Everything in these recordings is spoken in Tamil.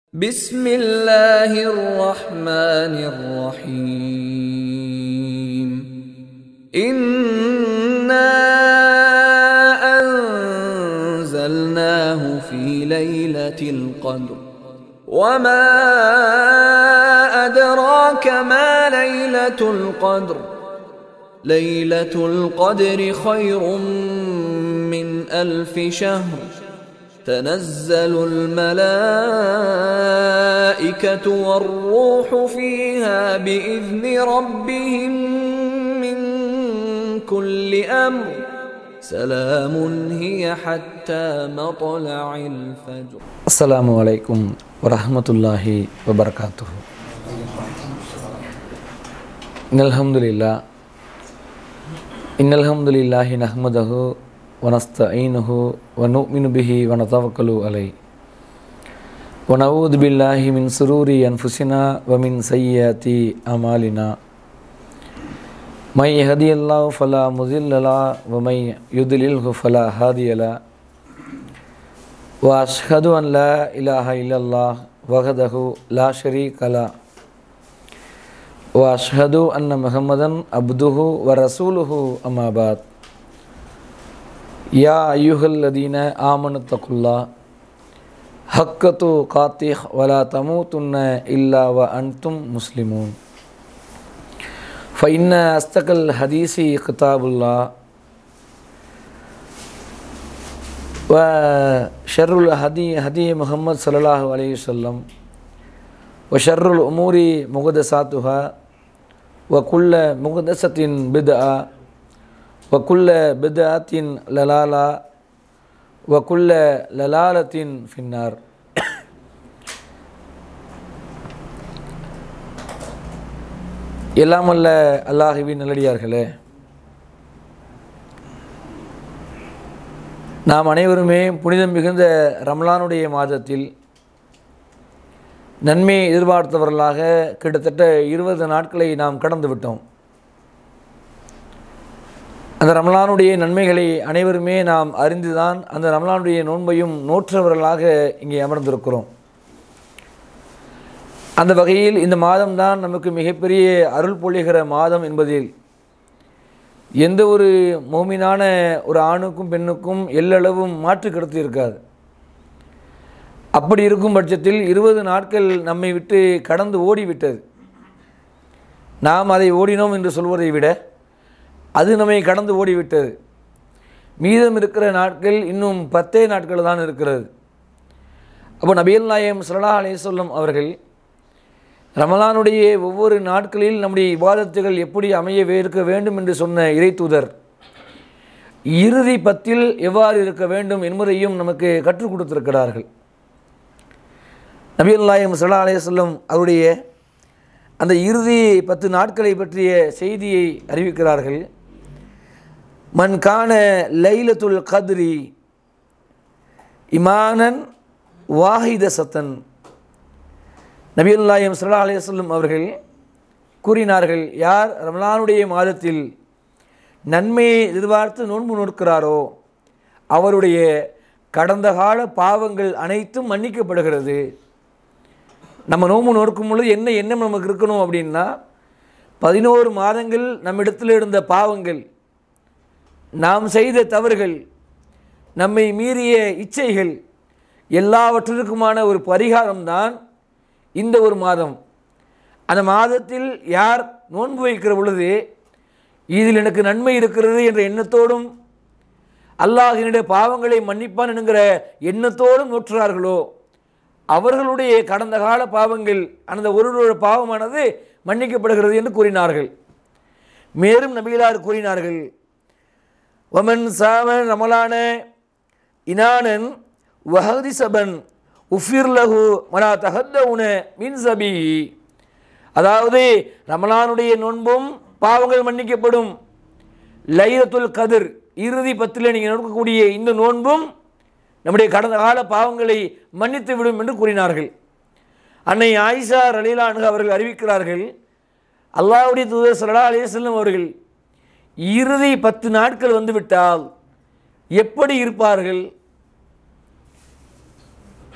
بسم الله الرحمن الرحيم إنا أنزلناه في ليلة القدر وما أدراك ما ليلة القدر ليلة القدر خير من ألف شهر تنزل الملائكة والروح فيها بإذن ربهم من كل أمر سلام هي حتى مطلع الفجر அஸ்ஸலாமு அலைக்கும் வரஹ்மத்துல்லாஹி வபரகாத்துஹு இன்னல்ஹம்துலில்லா இன்னல்ஹம்துலில்லாஹி நஹ்மதஹு வனஸ்தஈனுஹு வனுமினு பிஹி வனதவக்கலு அலை ونعوذ بالله من سرور أنفسنا ومن سيئات أعمالنا من يهدي الله فلا مضل له ومن يضلله فلا هادي له وأشهد أن لا إله إلا الله وحده لا شريك له وأشهد أن محمدا عبده ورسوله أما بعد يا أيها الذين آمنوا اتقوا الله حق تقاته ولا تموتن إلا وأنتم مسلمون فإن أصدق الحديث كتاب الله وشر الهدي هدي محمد صلى الله عليه وسلم وشر الأمور محدثاتها وكل محدثة بدعة وكل بدعة للالة وكل للالة في النار எல்லாமல்ல அல்லாஹுவின் நல்லடியார்களே நாம் அனைவருமே புனிதம் மிகுந்த ரம்லானுடைய மாதத்தில் நன்மையை எதிர்பார்த்தவர்களாக கிட்டத்தட்ட இருபது நாட்களை நாம் கடந்து விட்டோம் அந்த ரம்லானுடைய நன்மைகளை அனைவருமே நாம் அறிந்துதான் அந்த ரம்லானுடைய நோன்பையும் நோற்றவர்களாக இங்கே அமர்ந்திருக்கிறோம் அந்த வகையில் இந்த மாதம்தான் நமக்கு மிகப்பெரிய அருள் பொழிகிற மாதம் என்பதில் எந்த ஒரு மோமினான ஒரு ஆணுக்கும் பெண்ணுக்கும் எல்லளவும் மாற்று கருத்து இருக்காது அப்படி இருக்கும் பட்சத்தில் இருபது நாட்கள் நம்மை விட்டு கடந்து ஓடிவிட்டது நாம் அதை ஓடினோம் என்று சொல்வதை விட அது நம்மை கடந்து ஓடிவிட்டது மீதம் இருக்கிற நாட்கள் இன்னும் பத்தே நாட்கள் தான் இருக்கிறது அப்போ நபியல் நாயம் சல்லா அலே சொல்லும் அவர்கள் ரமலானுடைய ஒவ்வொரு நாட்களில் நம்முடைய இபாதத்துகள் எப்படி அமைய இருக்க வேண்டும் என்று சொன்ன இறை தூதர் இறுதி பத்தில் எவ்வாறு இருக்க வேண்டும் என்பதையும் நமக்கு கற்றுக் கொடுத்திருக்கிறார்கள் நபியுல்லாயம் சல்லா அலே சொல்லம் அவருடைய அந்த இறுதி பத்து நாட்களை பற்றிய செய்தியை அறிவிக்கிறார்கள் மன் கான லைலத்துல் கத்ரி இமானன் வாஹித சத்தன் நபியுல்லாயம் சல்லா அலையம் அவர்கள் கூறினார்கள் யார் ரமலானுடைய மாதத்தில் நன்மையை எதிர்பார்த்து நோன்பு நோக்கிறாரோ அவருடைய கடந்த கால பாவங்கள் அனைத்தும் மன்னிக்கப்படுகிறது நம்ம நோன்பு நோக்கும் பொழுது என்ன எண்ணம் நமக்கு இருக்கணும் அப்படின்னா பதினோரு மாதங்கள் நம்மிடத்தில் இருந்த பாவங்கள் நாம் செய்த தவறுகள் நம்மை மீறிய இச்சைகள் எல்லாவற்றிற்குமான ஒரு பரிகாரம்தான் இந்த ஒரு மாதம் அந்த மாதத்தில் யார் நோன்பு வைக்கிற பொழுது இதில் எனக்கு நன்மை இருக்கிறது என்ற எண்ணத்தோடும் அல்லாஹினுடைய பாவங்களை மன்னிப்பான் என்கிற எண்ணத்தோடும் நோற்றுறார்களோ அவர்களுடைய கடந்த கால பாவங்கள் அந்த ஒருவருடைய பாவமானது மன்னிக்கப்படுகிறது என்று கூறினார்கள் மேலும் நபிகளார் கூறினார்கள் ஒமன் சாமன் ரமலான இனானன் வஹதி சபன் உஃபிர்லஹு மனா தஹத்தவுன மின் சபி அதாவது ரமலானுடைய நோன்பும் பாவங்கள் மன்னிக்கப்படும் லைலத்துல் கதிர் இறுதி பத்தில் நீங்கள் நோக்கக்கூடிய இந்த நோன்பும் நம்முடைய கடந்த கால பாவங்களை மன்னித்து விடும் என்று கூறினார்கள் அன்னை ஆயிஷா ரலீலானு அவர்கள் அறிவிக்கிறார்கள் அல்லாவுடைய தூதர் சல்லா அலே செல்லும் அவர்கள் இறுதி பத்து நாட்கள் வந்துவிட்டால் எப்படி இருப்பார்கள்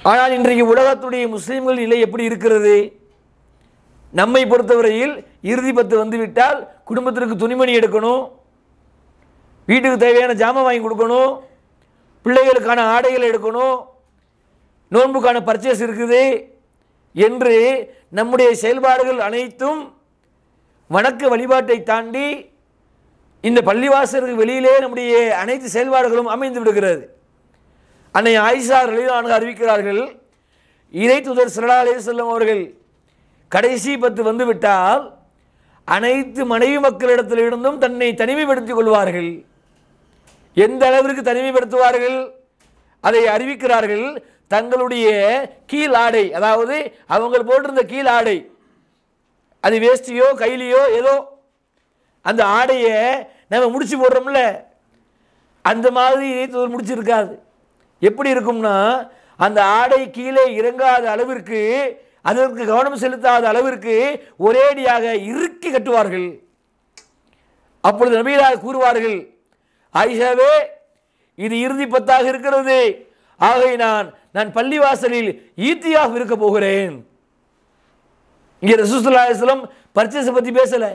ஆனால் இன்றைக்கு உலகத்துடைய முஸ்லீம்கள் நிலை எப்படி இருக்கிறது நம்மை பொறுத்தவரையில் இறுதி பத்து வந்துவிட்டால் குடும்பத்திற்கு துணிமணி எடுக்கணும் வீட்டுக்கு தேவையான ஜாமான் வாங்கி கொடுக்கணும் பிள்ளைகளுக்கான ஆடைகள் எடுக்கணும் நோன்புக்கான பர்ச்சேஸ் இருக்குது என்று நம்முடைய செயல்பாடுகள் அனைத்தும் வணக்க வழிபாட்டை தாண்டி இந்த பள்ளிவாசலுக்கு வெளியிலே நம்முடைய அனைத்து செயல்பாடுகளும் அமைந்து விடுகிறது அன்னை ஆயிஷா ரலிலானு அறிவிக்கிறார்கள் இறை தூதர் சல்லா அலைஹி வஸல்லம் அவர்கள் கடைசி பத்து வந்துவிட்டால் அனைத்து மனைவி மக்களிடத்திலிருந்தும் தன்னை தனிமைப்படுத்திக் கொள்வார்கள் எந்த அளவிற்கு தனிமைப்படுத்துவார்கள் அதை அறிவிக்கிறார்கள் தங்களுடைய கீழ் ஆடை அதாவது அவங்க போட்டிருந்த கீழ் ஆடை அது வேஷ்டியோ கைலியோ ஏதோ அந்த ஆடையை நம்ம முடிச்சு போடுறோம்ல அந்த மாதிரி இறைத்தூதர் முடிச்சிருக்காது எப்படி இருக்கும்னா அந்த ஆடை கீழே இறங்காத அளவிற்கு அதற்கு கவனம் செலுத்தாத அளவிற்கு ஒரேடியாக இறுக்கி கட்டுவார்கள் அப்பொழுது நபிகளாக கூறுவார்கள் ஆயிஷாவே இது இறுதி பத்தாக இருக்கிறது ஆகை நான் நான் பள்ளிவாசலில் ஈத்தியாக இருக்க போகிறேன் இங்கே ரசூசுல்லா அலிஸ்லம் பர்ச்சேஸை பற்றி பேசலை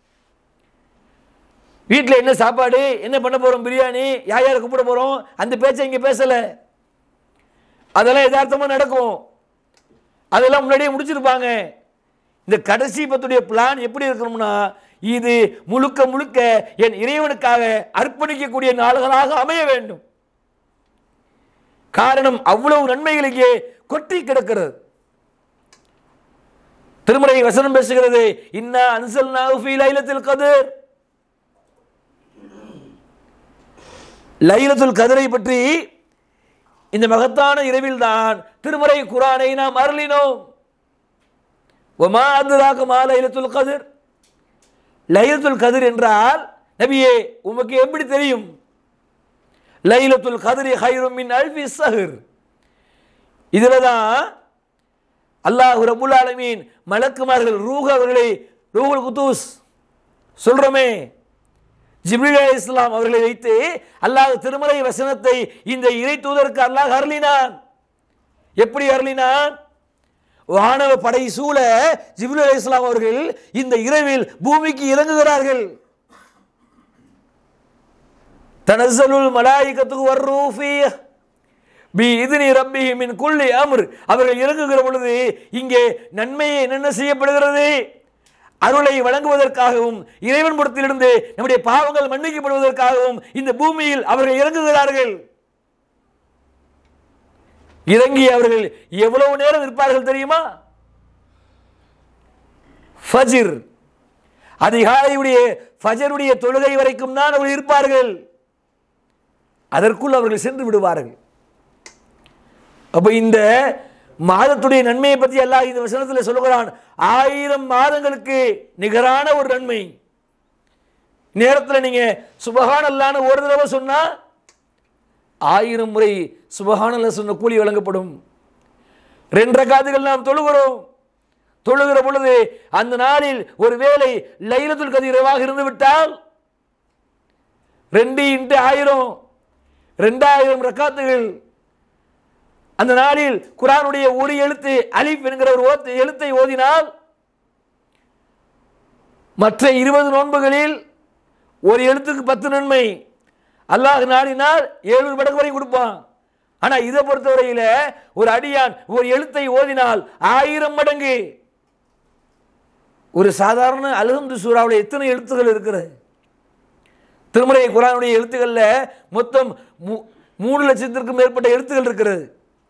வீட்டில் என்ன சாப்பாடு என்ன பண்ண போகிறோம் பிரியாணி யார் யாரை கூப்பிட போகிறோம் அந்த பேச்சை இங்கே பேசலை அதெல்லாம் யதார்த்தமாக நடக்கும் அதெல்லாம் முன்னாடியே முடிச்சிருப்பாங்க இந்த கடைசி பத்துடைய பிளான் எப்படி இருக்கணும்னா இது முழுக்க முழுக்க என் இறைவனுக்காக அர்ப்பணிக்கக்கூடிய நாள்களாக அமைய வேண்டும் காரணம் அவ்வளவு நன்மைகளுக்கே கொட்டி கிடக்கிறது திருமுறை வசனம் பேசுகிறது இன்னா அன்சல் ஃபீ லைலத்தில் கதிர் லைலத்துல் கதிரை பற்றி இந்த மகத்தான இரவில் தான் திருமறை குரானை நாம் அருளினோம் ஒமா அந்துராக மா லைலத்துல் கதிர் லைலத்துல் கதிர் என்றால் நபியே உமக்கு எப்படி தெரியும் லைலத்துல் கதிரி ஹைரும் மின் அல்ஃபி சஹர் இதில் தான் அல்லாஹ் ரபுல் ஆலமீன் மலக்குமார்கள் ரூஹ் அவர்களை ரூஹுல் குத்தூஸ் சொல்றோமே ஜிப்ரீல் அலி இஸ்லாம் அவர்களை வைத்து அல்லாஹ் திருமலை வசனத்தை இந்த இறை தூதருக்கு அல்லாஹ் அருளினான் எப்படி அருளினான் வானவ படை சூழ ஜிப்ரீல் அலி இஸ்லாம் அவர்கள் இந்த இரவில் பூமிக்கு இறங்குகிறார்கள் தனசலுல் மலாயிகத்துக்கு வர்ரூஃபி பி இதுனி ரப்பி மின் குள்ளி அம்ர் அவர்கள் இறங்குகிற பொழுது இங்கே நன்மையை என்னென்ன செய்யப்படுகிறது அருளை வழங்குவதற்காகவும் இறைவன் புறத்திலிருந்து நம்முடைய பாவங்கள் மன்னிக்கப்படுவதற்காகவும் இந்த பூமியில் அவர்கள் இறங்குகிறார்கள் இறங்கி அவர்கள் எவ்வளவு நேரம் இருப்பார்கள் தெரியுமா ஃபஜிர் அதிகாலையுடைய ஃபஜருடைய தொழுகை வரைக்கும் தான் அவர்கள் இருப்பார்கள் அதற்குள் அவர்கள் சென்று விடுவார்கள் அப்போ இந்த மாதத்துடைய நன்மையை பற்றி அல்லாஹ் இந்த வசனத்தில் சொல்லுகிறான் ஆயிரம் மாதங்களுக்கு நிகரான ஒரு நன்மை நேரத்தில் நீங்க சுபகான் அல்லான்னு ஒரு தடவை சொன்னா ஆயிரம் முறை சுபகான் அல்ல சொன்ன கூலி வழங்கப்படும் ரெண்டரை காதுகள் நாம் தொழுகிறோம் தொழுகிற பொழுது அந்த நாளில் ஒரு வேளை லைலத்துல் கதிரவாக இருந்து விட்டால் ரெண்டு இன்ட்டு ஆயிரம் ரெண்டாயிரம் ரக்காத்துகள் அந்த நாளில் குரானுடைய ஒரு எழுத்து அலிப் என்கிற ஒரு ஓத்து எழுத்தை ஓதினால் மற்ற இருபது நோன்புகளில் ஒரு எழுத்துக்கு பத்து நன்மை அல்லாஹ் நாடினால் ஏழு மடங்கு வரை கொடுப்பான் ஆனால் இதை பொறுத்தவரையில் ஒரு அடியான் ஒரு எழுத்தை ஓதினால் ஆயிரம் மடங்கு ஒரு சாதாரண அல்ஹம்து சூறாவுடைய எத்தனை எழுத்துகள் இருக்கிறது திருமலை குரானுடைய எழுத்துக்களில் மொத்தம் மூ- மூணு லட்சத்திற்கும் மேற்பட்ட எழுத்துக்கள் இருக்கிறது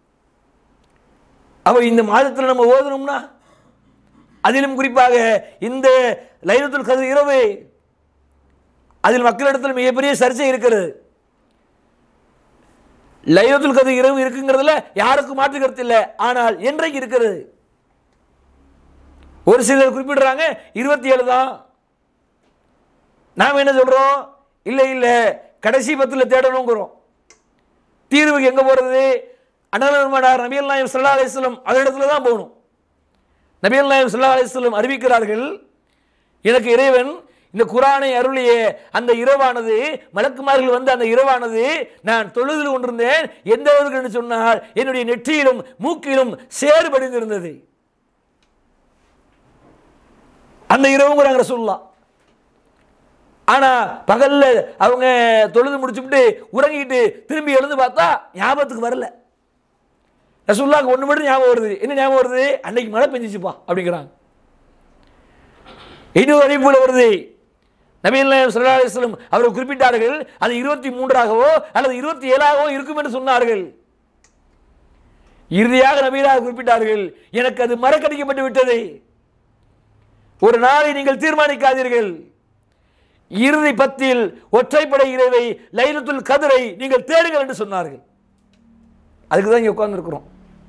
அப்போ இந்த மாதத்தில் நம்ம ஓதணும்னா அதிலும் குறிப்பாக இந்த லைலத்துல் கதிர் இரவு அதில் மக்களிடத்தில் மிகப்பெரிய சர்ச்சை இருக்கிறது லைலத்துல் கதிர் இரவு இருக்குங்கிறதுல யாருக்கும் மாற்று கருத்து இல்லை ஆனால் என்றைக்கு இருக்கிறது ஒரு சிலர் குறிப்பிடுறாங்க இருபத்தி ஏழு தான் நாம் என்ன சொல்றோம் இல்லை இல்லை கடைசி பத்தில் தேடணுங்கிறோம் தீர்வுக்கு எங்கே போகிறது அண்ணலர்மனார் நபியல் நாயம் சல்லா அலிஸ்லம் அதனிடத்துல தான் போகணும் நபியல் நாயம் சல்லா அலிஸ்லம் அறிவிக்கிறார்கள் எனக்கு இறைவன் இந்த குரானை அருளிய அந்த இரவானது மலக்குமார்கள் வந்த அந்த இரவானது நான் தொழுது கொண்டிருந்தேன் எந்த அளவுக்கு என்று சொன்னால் என்னுடைய நெற்றியிலும் மூக்கிலும் சேறு படிந்திருந்தது அந்த இரவுங்கிறாங்க சொல்லலாம் ஆனா பகல்ல அவங்க தொழுது முடிச்சுட்டு உறங்கிட்டு திரும்பி எழுந்து பார்த்தா ஞாபகத்துக்கு வரல ரசூல்லாக்கு ஒன்று மட்டும் ஞாபகம் வருது என்ன ஞாபகம் வருது அன்னைக்கு மழை பெஞ்சிச்சுப்பா அப்படிங்கிறாங்க இன்னொரு அறிவிப்புல வருது நபீல் சல்லா அலிஸ்லம் அவர்கள் குறிப்பிட்டார்கள் அது இருபத்தி மூன்றாகவோ அல்லது இருபத்தி ஏழாகவோ இருக்கும் என்று சொன்னார்கள் இறுதியாக நபீலாக குறிப்பிட்டார்கள் எனக்கு அது மறக்கடிக்கப்பட்டு விட்டது ஒரு நாளை நீங்கள் தீர்மானிக்காதீர்கள் இறுதி பத்தில் ஒற்றைப்படை இறைவை லைலத்துல் கதிரை நீங்கள் தேடுங்கள் என்று சொன்னார்கள் அதுக்கு தான் இங்கே உட்கார்ந்துருக்கிறோம்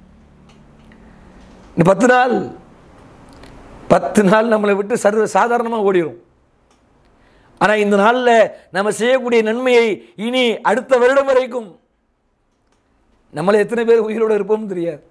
இந்த பத்து நாள் பத்து நாள் நம்மளை விட்டு சர்வ சாதாரணமாக ஓடிடும் ஆனால் இந்த நாளில் நம்ம செய்யக்கூடிய நன்மையை இனி அடுத்த வருடம் வரைக்கும் நம்மளை எத்தனை பேர் உயிரோடு இருப்போம்னு தெரியாது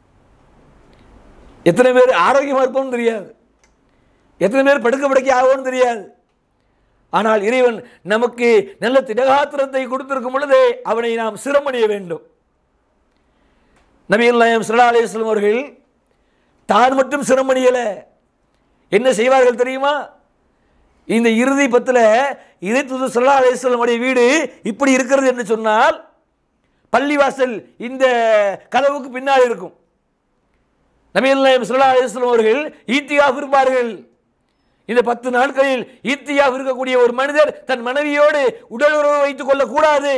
எத்தனை பேர் ஆரோக்கியமாக இருப்போம்னு தெரியாது எத்தனை பேர் படுக்க படுக்க ஆகும்னு தெரியாது ஆனால் இறைவன் நமக்கு நல்ல திடகாத்திரத்தை கொடுத்திருக்கும் பொழுதே அவனை நாம் சிரமணிய வேண்டும் நபிகள் நாயம் சல்லா அலிஸ்லாம் அவர்கள் தான் மட்டும் சிரமணியல என்ன செய்வார்கள் தெரியுமா இந்த இறுதி பத்தில் இறை துது சல்லா அலிஸ்லமுடைய வீடு இப்படி இருக்கிறது என்று சொன்னால் பள்ளிவாசல் இந்த கதவுக்கு பின்னால் இருக்கும் நபிகள் நாயம் சல்லா அலிஸ்லாம் அவர்கள் ஈத்திகாஃப் இருப்பார்கள் இந்த பத்து நாட்களில் ஈத்தியாக இருக்கக்கூடிய ஒரு மனிதர் தன் மனைவியோடு உடல் உறவு வைத்துக் கொள்ளக்கூடாது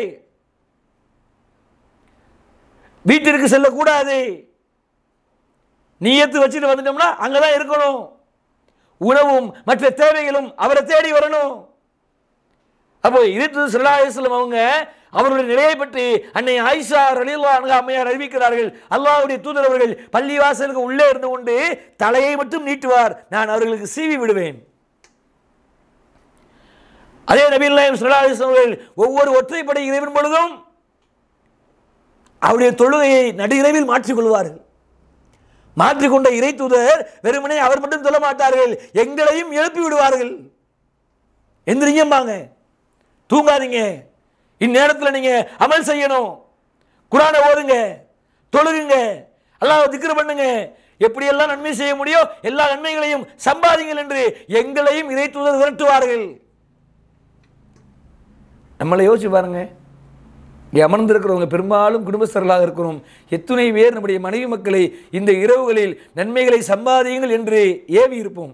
வீட்டிற்கு செல்லக்கூடாது நீயத்து வச்சுட்டு வந்துட்டோம்னா அங்கதான் இருக்கணும் உணவும் மற்ற தேவைகளும் அவரை தேடி வரணும் அப்போ இருத்து சிலாசலம் அவங்க அவருடைய நிலையை பற்றி அன்னை ஆயிஷா ரலீலா அம்மையார் அறிவிக்கிறார்கள் அல்லாஹ்வுடைய தூதர் அவர்கள் பள்ளி வாசலுக்கு உள்ளே இருந்து கொண்டு தலையை மட்டும் நீட்டுவார் நான் அவர்களுக்கு சீவி விடுவேன் அதே நபீல் நாயம் சல்லாஹம் அவர்கள் ஒவ்வொரு ஒற்றைப்படை இறைவன் பொழுதும் அவருடைய தொழுகையை நடு இரவில் மாற்றிக்கொள்வார்கள் மாற்றிக்கொண்ட இறை தூதர் வெறுமனே அவர் மட்டும் சொல்ல மாட்டார்கள் எங்களையும் எழுப்பி விடுவார்கள் எந்திரிங்கம்பாங்க தூங்காதீங்க இந்நேரத்தில் நீங்க அமல் செய்யணும் குரானை ஓதுங்க தொழுகுங்க அல்லாஹ் திக்ரு பண்ணுங்க எப்படியெல்லாம் நன்மை செய்ய முடியோ எல்லா நன்மைகளையும் சம்பாதிங்கள் என்று எங்களையும் இறை தூதர் விரட்டுவார்கள் நம்மளை யோசிச்சு பாருங்க இங்கே அமர்ந்திருக்கிறவங்க பெரும்பாலும் குடும்பஸ்தர்களாக இருக்கிறோம் எத்துணை பேர் நம்முடைய மனைவி மக்களை இந்த இரவுகளில் நன்மைகளை சம்பாதியுங்கள் என்று ஏவி இருப்போம்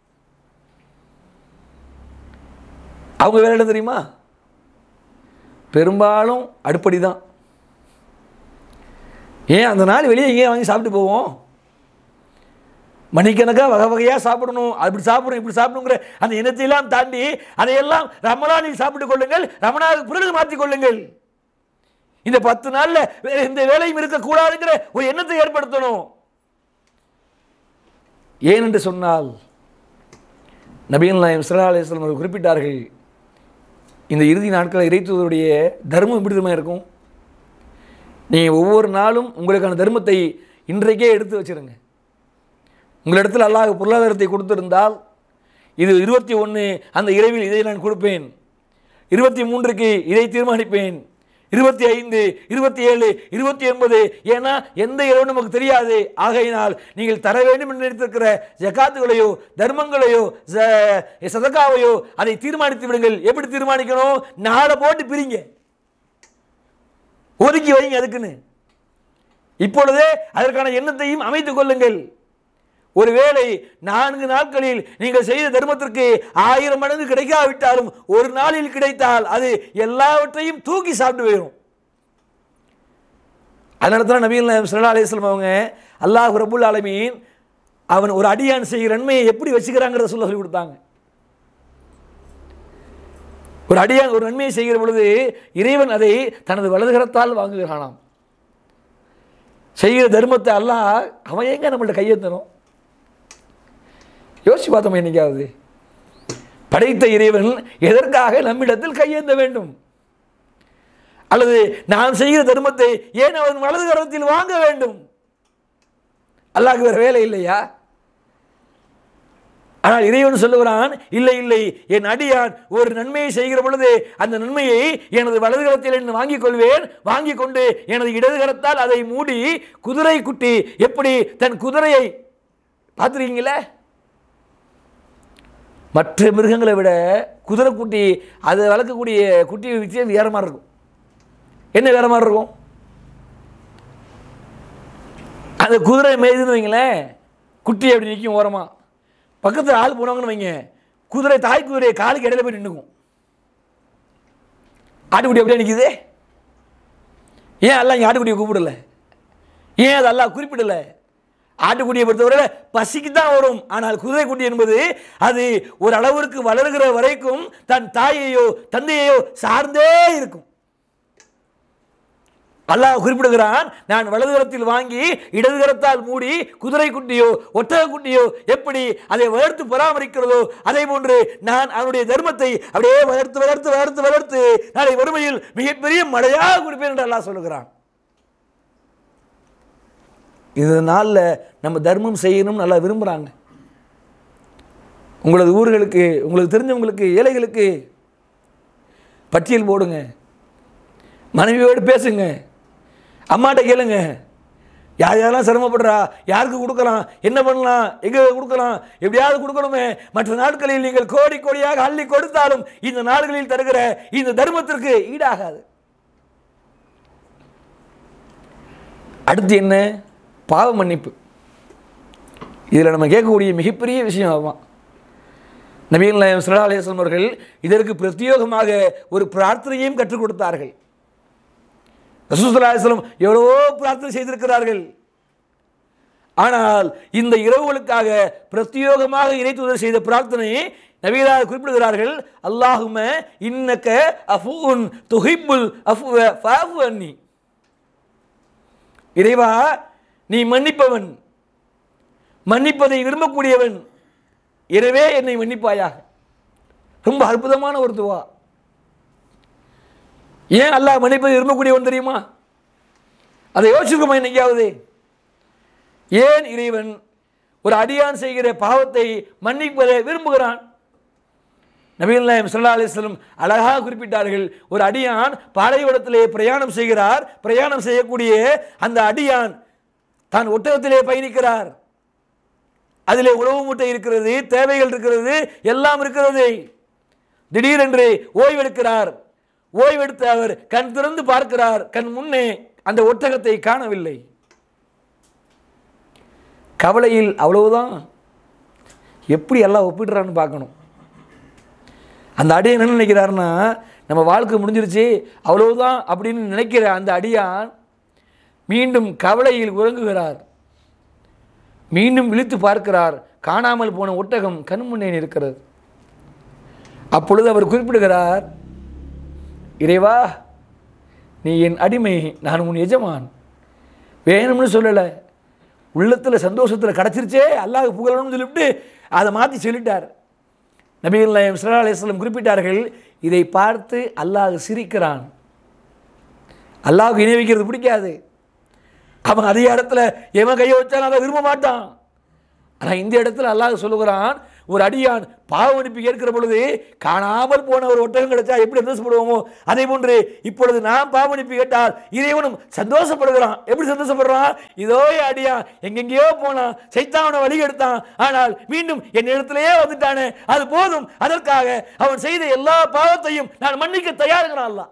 அவங்க வேலை என்ன தெரியுமா பெரும்பாலும் அடுப்படி தான் ஏன் அந்த நாள் வெளியே எங்கேயும் வாங்கி சாப்பிட்டு போவோம் மணிக்கணக்காக வகை வகையாக சாப்பிடணும் அப்படி சாப்பிடணும் இப்படி சாப்பிடணுங்கிற அந்த எண்ணத்தையெல்லாம் தாண்டி அதையெல்லாம் ரமணானில் சாப்பிட்டு கொள்ளுங்கள் ரமணாவுக்கு பிறகு மாற்றிக் கொள்ளுங்கள் இந்த பத்து நாள்ல வேற எந்த வேலையும் இருக்கக்கூடாதுங்கிற ஒரு எண்ணத்தை ஏற்படுத்தணும் ஏன் என்று சொன்னால் நபிகள் நாயம் சல்லா அலிஸ்லாம் அவர்கள் குறிப்பிட்டார்கள் இந்த இறுதி நாட்களில் இறைத்துவருடைய தர்மம் எப்படி தெரியுமா இருக்கும் நீங்கள் ஒவ்வொரு நாளும் உங்களுக்கான தர்மத்தை இன்றைக்கே எடுத்து வச்சிருங்க உங்களிடத்தில் அல்லாஹ் பொருளாதாரத்தை கொடுத்திருந்தால் இது இருபத்தி ஒன்று அந்த இரவில் இதை நான் கொடுப்பேன் இருபத்தி மூன்றுக்கு இதை தீர்மானிப்பேன் இருபத்தி ஐந்து இருபத்தி ஏழு இருபத்தி ஒன்பது ஏன்னா எந்த இரவு நமக்கு தெரியாது ஆகையினால் நீங்கள் தர வேண்டும் என்று நினைத்திருக்கிற ஜக்காத்துகளையோ தர்மங்களையோ ச- சதக்காவையோ அதை தீர்மானித்து விடுங்கள் எப்படி தீர்மானிக்கணும் நாளை போட்டு பிரிங்க ஒதுக்கி வைங்க அதுக்குன்னு இப்பொழுதே அதற்கான எண்ணத்தையும் அமைத்துக் கொள்ளுங்கள் ஒருவேளை நான்கு நாட்களில் நீங்கள் செய்த தர்மத்திற்கு ஆயிரம் மடங்கு கிடைக்காவிட்டாலும் ஒரு நாளில் கிடைத்தால் அது எல்லாவற்றையும் தூக்கி சாப்பிட்டு போயிடும் அதனால தான் நபீல் நாயம் சல்லா அலிஸ்லாம் அவங்க அல்லாஹ் ரபுல் ஆலமீன் அவன் ஒரு அடியான் செய்கிற நன்மையை எப்படி வச்சுக்கிறாங்கிறத சொல்ல சொல்லி கொடுத்தாங்க ஒரு அடியான் ஒரு நன்மையை செய்கிற பொழுது இறைவன் அதை தனது வலதுகரத்தால் வாங்குகிறானாம் செய்கிற தர்மத்தை அல்லாஹ் அவன் எங்க நம்மள்ட்ட கையெழுத்தணும் யோசிச்சு பார்த்தோம் என்னைக்காவது படைத்த இறைவன் எதற்காக நம்மிடத்தில் கையேந்த வேண்டும் அல்லது நான் செய்கிற தர்மத்தை ஏன் அவன் வலது கரத்தில் வாங்க வேண்டும் அல்லாஹ்க்கு வேறு வேலை இல்லையா ஆனால் இறைவன் சொல்லுகிறான் இல்லை இல்லை என் அடியான் ஒரு நன்மையை செய்கிற பொழுது அந்த நன்மையை எனது வலது கரத்தில் இருந்து வாங்கிக் கொள்வேன் வாங்கிக் கொண்டு எனது இடது கரத்தால் அதை மூடி குதிரை குட்டி எப்படி தன் குதிரையை பார்த்துருக்கீங்களே மற்ற மிருகங்களை விட குதிரை குட்டி அது வளர்க்கக்கூடிய குட்டி வித்தியாசம் வேற மாதிரி இருக்கும் என்ன வேற மாதிரி இருக்கும் அந்த குதிரை மேய்துன்னு வைங்களேன் குட்டி அப்படி நிற்கும் ஓரமாக பக்கத்தில் ஆள் போனவங்கன்னு வைங்க குதிரை தாய் குதிரை காலுக்கு இடையில போய் நின்றுக்கும் ஆட்டுக்குட்டி அப்படியே நிற்குது ஏன் எல்லாம் இங்கே ஆட்டுக்குட்டியை கூப்பிடல ஏன் அது எல்லாம் குறிப்பிடல ஆட்டுக்குட்டியை பொறுத்தவரை பசிக்கு தான் வரும் ஆனால் குதிரை குட்டி என்பது அது ஒரு அளவிற்கு வளர்கிற வரைக்கும் தன் தாயையோ தந்தையையோ சார்ந்தே இருக்கும் அல்லாஹ் குறிப்பிடுகிறான் நான் வலது கரத்தில் வாங்கி இடது கரத்தால் மூடி குதிரை குட்டியோ ஒட்டக குட்டியோ எப்படி அதை வளர்த்து பராமரிக்கிறதோ அதே போன்று நான் அவனுடைய தர்மத்தை அப்படியே வளர்த்து வளர்த்து வளர்த்து வளர்த்து நாளை வறுமையில் மிகப்பெரிய மழையாக கொடுப்பேன் என்று அல்லாஹ் சொல்லுகிறான் இந்த நாளில் நம்ம தர்மம் செய்யணும்னு நல்லா விரும்புகிறாங்க உங்களது ஊர்களுக்கு உங்களுக்கு தெரிஞ்சவங்களுக்கு ஏழைகளுக்கு பட்டியல் போடுங்க மனைவியோடு பேசுங்க அம்மாட்ட கேளுங்க யார் யாரெல்லாம் சிரமப்படுறா யாருக்கு கொடுக்கலாம் என்ன பண்ணலாம் எங்கே கொடுக்கலாம் எப்படியாவது கொடுக்கணுமே மற்ற நாட்களில் நீங்கள் கோடி கோடியாக அள்ளி கொடுத்தாலும் இந்த நாடுகளில் தருகிற இந்த தர்மத்திற்கு ஈடாகாது அடுத்து என்ன பாவ மன்னிப்பு இதில் நம்ம கேட்கக்கூடிய மிகப்பெரிய விஷயம் அதுதான் நபீல் நாயம் சல்லா அலிஸ்லாம் அவர்கள் இதற்கு பிரத்யேகமாக ஒரு பிரார்த்தனையும் கற்றுக் கொடுத்தார்கள் ரசூசல்லா அலிஸ்லாம் எவ்வளவோ பிரார்த்தனை செய்திருக்கிறார்கள் ஆனால் இந்த இரவுகளுக்காக பிரத்யேகமாக இணைத்துதல் செய்த பிரார்த்தனை நபீராக குறிப்பிடுகிறார்கள் அல்லாஹும இன்னக்க அஃபூன் துஹிப்புல் அஃபுவ ஃபஅஃபு அன்னி இறைவா நீ மன்னிப்பவன் மன்னிப்பதை விரும்பக்கூடியவன் எனவே என்னை மன்னிப்பாயாக ரொம்ப அற்புதமான ஒரு துவா ஏன் அல்லாஹ் மன்னிப்பதை விரும்பக்கூடியவன் தெரியுமா அதை யோசிச்சுக்கோமா இன்னைக்காவது ஏன் இறைவன் ஒரு அடியான் செய்கிற பாவத்தை மன்னிப்பதை விரும்புகிறான் நபிகள் நாயம் சல்லா அலிஸ்லம் அழகாக குறிப்பிட்டார்கள் ஒரு அடியான் பாலைவனத்திலே பிரயாணம் செய்கிறார் பிரயாணம் செய்யக்கூடிய அந்த அடியான் தான் ஒட்டகத்திலே பயணிக்கிறார் அதிலே உணவு மூட்டை இருக்கிறது தேவைகள் இருக்கிறது எல்லாம் இருக்கிறது திடீரென்று ஓய்வெடுக்கிறார் ஓய்வெடுத்த அவர் கண் திறந்து பார்க்கிறார் கண் முன்னே அந்த ஒட்டகத்தை காணவில்லை கவலையில் அவ்வளவுதான் எப்படி எல்லாம் ஒப்பிடுறான்னு பார்க்கணும் அந்த அடியான் என்ன நினைக்கிறாருன்னா நம்ம வாழ்க்கை முடிஞ்சிருச்சு அவ்வளவுதான் அப்படின்னு நினைக்கிற அந்த அடியான் மீண்டும் கவலையில் உறங்குகிறார் மீண்டும் விழித்து பார்க்கிறார் காணாமல் போன ஒட்டகம் கண் முன்னே இருக்கிறது அப்பொழுது அவர் குறிப்பிடுகிறார் இறைவா நீ என் அடிமை நான் உன் எஜமான் வேணும்னு சொல்லலை உள்ளத்தில் சந்தோஷத்தில் கிடச்சிருச்சே அல்லாஹ் புகழணும்னு சொல்லிவிட்டு அதை மாற்றி சொல்லிட்டார் நபிகள் நாயம் சல்லா அலிஸ்லம் குறிப்பிட்டார்கள் இதை பார்த்து அல்லாஹ் சிரிக்கிறான் அல்லாஹ்வுக்கு இணை வைக்கிறது பிடிக்காது அவன் அதே இடத்துல எவன் கையை வச்சாலும் அதை விரும்ப மாட்டான் ஆனால் இந்த இடத்துல அல்லாஹ் சொல்லுகிறான் ஒரு அடியான் பாவ மன்னிப்பு கேட்கிற பொழுது காணாமல் போன ஒரு ஒட்டகம் கிடைச்சா எப்படி சந்தோஷப்படுவோமோ அதே போன்று இப்பொழுது நான் பாவ மன்னிப்பு கேட்டால் இறைவனும் சந்தோஷப்படுகிறான் எப்படி சந்தோஷப்படுறான் இதோ என் அடியான் எங்கெங்கேயோ போனான் சைத்தாவனை வழி எடுத்தான் ஆனால் மீண்டும் என் இடத்திலேயே வந்துட்டானே அது போதும் அதற்காக அவன் செய்த எல்லா பாவத்தையும் நான் மன்னிக்க தயாருங்கிறான் அல்லாஹ்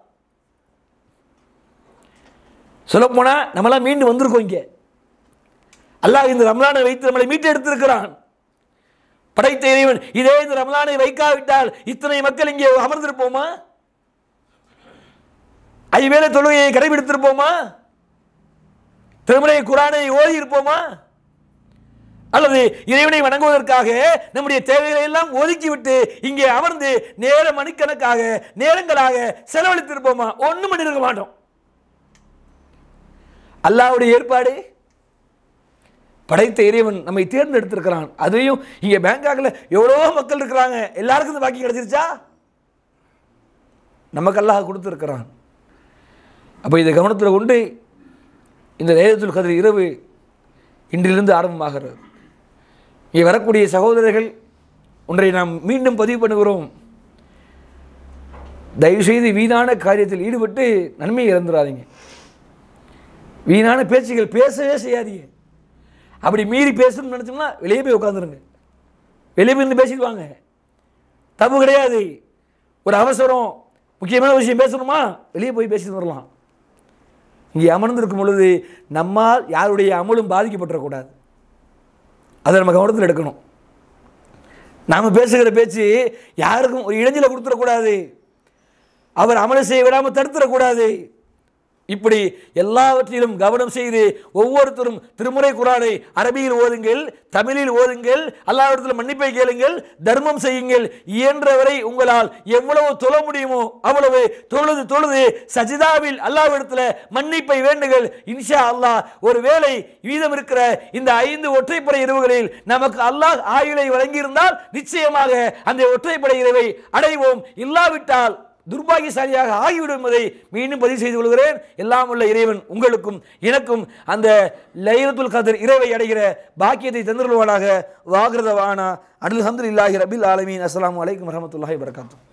சொல்லப்போனா நம்மளாம் மீண்டு வந்திருக்கோம் இங்கே அல்லாஹ் இந்த ரமலானை வைத்து நம்மளை மீட்டு எடுத்திருக்கிறான் படைத்த இறைவன் இதே இந்த ரமலானை வைக்காவிட்டால் இத்தனை மக்கள் இங்கே அமர்ந்திருப்போமா ஐவேளை தொழுகையை கடைபிடித்திருப்போமா திருமலை குரானை ஓதி இருப்போமா அல்லது இறைவனை வணங்குவதற்காக நம்முடைய தேவைகளை எல்லாம் ஒதுக்கிவிட்டு இங்கே அமர்ந்து நேர மணிக்கணக்காக நேரங்களாக செலவழித்திருப்போமா ஒன்றும் பண்ணியிருக்க மாட்டோம் அல்லாவுடைய ஏற்பாடு படைத்த இறைவன் நம்மை தேர்ந்தெடுத்திருக்கிறான் அதையும் இங்கே பேங்காக்கில் எவ்வளோ மக்கள் இருக்கிறாங்க எல்லாருக்கும் இந்த பாக்கி கிடைச்சிருச்சா நமக்கு அல்லாஹ் கொடுத்துருக்கிறான் அப்போ இதை கவனத்தில் கொண்டு இந்த லேலத்துல் கதிர் இரவு இன்றிலிருந்து ஆரம்பமாகிறது இங்கே வரக்கூடிய சகோதரர்கள் ஒன்றை நாம் மீண்டும் பதிவு பண்ணுகிறோம் தயவுசெய்து வீணான காரியத்தில் ஈடுபட்டு நன்மையை இழந்துடாதீங்க வீணான பேச்சுகள் பேசவே செய்யாதீங்க அப்படி மீறி பேசணும்னு நினச்சோம்னா வெளியே போய் உட்காந்துருங்க வெளியே போய் இருந்து பேசிட்டு வாங்க தப்பு கிடையாது ஒரு அவசரம் முக்கியமான விஷயம் பேசணுமா வெளியே போய் பேசிட்டு வரலாம் இங்கே அமர்ந்திருக்கும் பொழுது நம்மால் யாருடைய அமலும் பாதிக்கப்பட்டுறக்கூடாது அதை நம்ம கவனத்தில் எடுக்கணும் நாம் பேசுகிற பேச்சு யாருக்கும் ஒரு இடைஞ்சலை கொடுத்துடக்கூடாது அவர் அமலை செய்ய விடாமல் தடுத்துடக்கூடாது இப்படி எல்லாவற்றிலும் கவனம் செய்து ஒவ்வொருத்தரும் திருமுறை குரானை அரபியில் ஓதுங்கள் தமிழில் ஓதுங்கள் அல்லாவிடத்தில் மன்னிப்பை கேளுங்கள் தர்மம் செய்யுங்கள் இயன்றவரை உங்களால் எவ்வளவு தொழ முடியுமோ அவ்வளவு தொழுது தொழுது சஜிதாவில் அல்லாவிடத்தில் மன்னிப்பை வேண்டுங்கள் இன்ஷா அல்லாஹ் ஒருவேளை வீதம் இருக்கிற இந்த ஐந்து ஒற்றைப்படை இரவுகளில் நமக்கு அல்லாஹ் ஆயுளை வழங்கியிருந்தால் நிச்சயமாக அந்த ஒற்றைப்படை இரவை அடைவோம் இல்லாவிட்டால் துர்பாகியசாலியாக ஆகிவிடும் என்பதை மீண்டும் பதிவு செய்து கொள்கிறேன் எல்லாம் உள்ள இறைவன் உங்களுக்கும் எனக்கும் அந்த லைலத்துல் கதர் இரவை அடைகிற பாக்கியத்தை தந்துருவானாக வாகிரதவானா அனில் ஹம்துலில்லாஹி ரபில் ஆலமீன் அஸ்ஸலாமு அலைக்கும் வரஹ்மத்துல்லாஹி வரகாத்துஹு